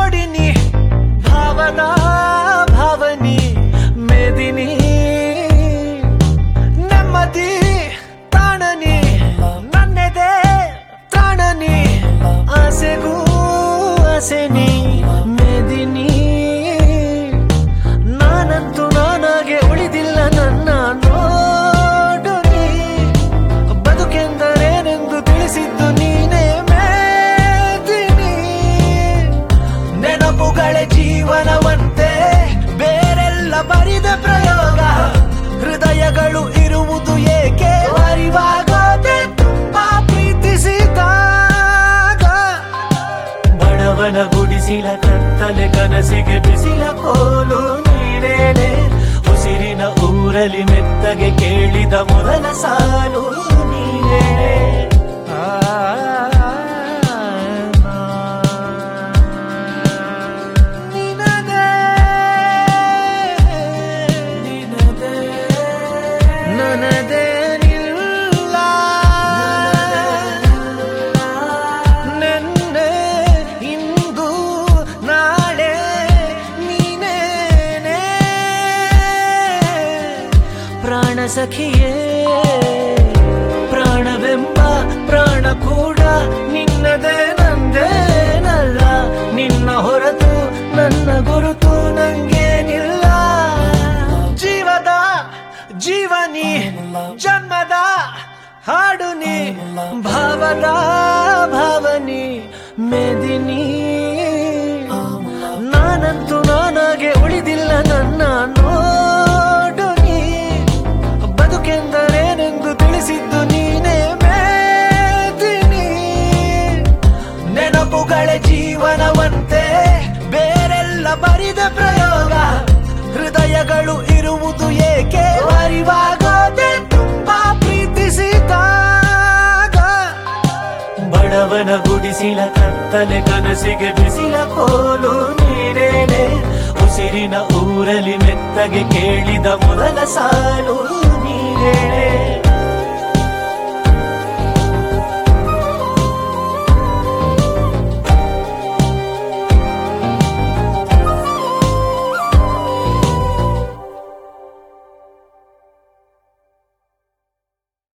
ಜೋಡಿನಿ ಭಾವದ ಭಾವನಿ ಮೇದಿನಿ ನೆಮ್ಮದಿ ತಾಣನಿ ನನ್ನೆದೆ ತ್ರಾಣನಿ ಆಸೆಗೂ ಆಸೆನಿ ಮೇದಿನಿ ನಾನಂತೂ ನಾನಾಗೆ ಉಳಿದಿಲ್ಲ ನನ್ನ ನೋಡು ನೀ ಬದುಕೆಂದರೇನೆಂದು ತಿಳಿಸಿದ್ದು ನೀನೇ ಮೇದಿನಿ ನೆನಪುಗಳ ಜೀವನವಂತೆ ಬೇರೆಲ್ಲ ಬರಿದ ಪ್ರಯೋಗ ಹೃದಯಗಳು ಇರುವುದು ಏಕೆ ಅರಿವಾಗದೆ ತುಂಬಾ ಪ್ರೀತಿಸಿದಾಗ ಬಡವನ ಗುಡಿಸಿಲ ಕತ್ತಲೆ ಕನಸಿಗೆ ಬಿಸಿಲ ಕೋಲು ನೀನೇನೆ ಉಸಿರಿನ ಊರಲಿ ಮೆತ್ತಗೆ ಕೇಳಿದ ಮೊದಲ ಸಾಲು ನೀನೇ ಆ, ನಿನದೇ, ನಿನದೇ, ನನ್ನದೇನಿಲ್ಲ ನೆನ್ನೆ ಇಂದು ನಾಳೆ ನೀನೇನೆ ಪ್ರಾಣ ಸಖಿಯೇ ಪ್ರಾಣವೆಂಬ ಪ್ರಾಣ ಕೂಡ ನಿನ್ನದೇ ನಂದೇನಲ್ಲ ನಿನ್ನ ಹೊರತು ನನ್ನ ಗುರುತು ನಂಗೇನಿಲ್ಲ ಜೀವದ ಜೀವನಿ ಜನ್ಮದ ಹಾಡು ನೀ ಭಾವದ ಭಾವನಿ ಮೇದಿನಿ ನಾನಂತೂ ನಾನಾಗೆ ಉಳಿದಿಲ್ಲ ನನ್ನ ನೋಡು ನೀ ಬದುಕೆಂದರೇನೆಂದು ತಿಳಿಸಿದ್ದು ನೀನೇ ಮೇದಿನಿ ನೆನಪುಗಳ ಜೀವನವಂತೆ ಬೇರೆಲ್ಲ ಬರಿದ ಪ್ರಯೋಗ ಹೃದಯಗಳು ಇರುವುದು ಏಕೆ ಅರಿವಾಗದೆ ತುಂಬಾ ಪ್ರೀತಿಸಿದಾಗ ಬಡವನ ಗುಡಿಸಿಲ ಕತ್ತಲೆ ಕನಸಿಗೆ ಬಿಸಿಲ ಕೋಲು ನೀನೇನೆ ಉಸಿರಿನ ಊರಲಿ ಮೆತ್ತಗೆ ಕೇಳಿದ ಮೊದಲ ಸಾಲು ನೀನೇನೆ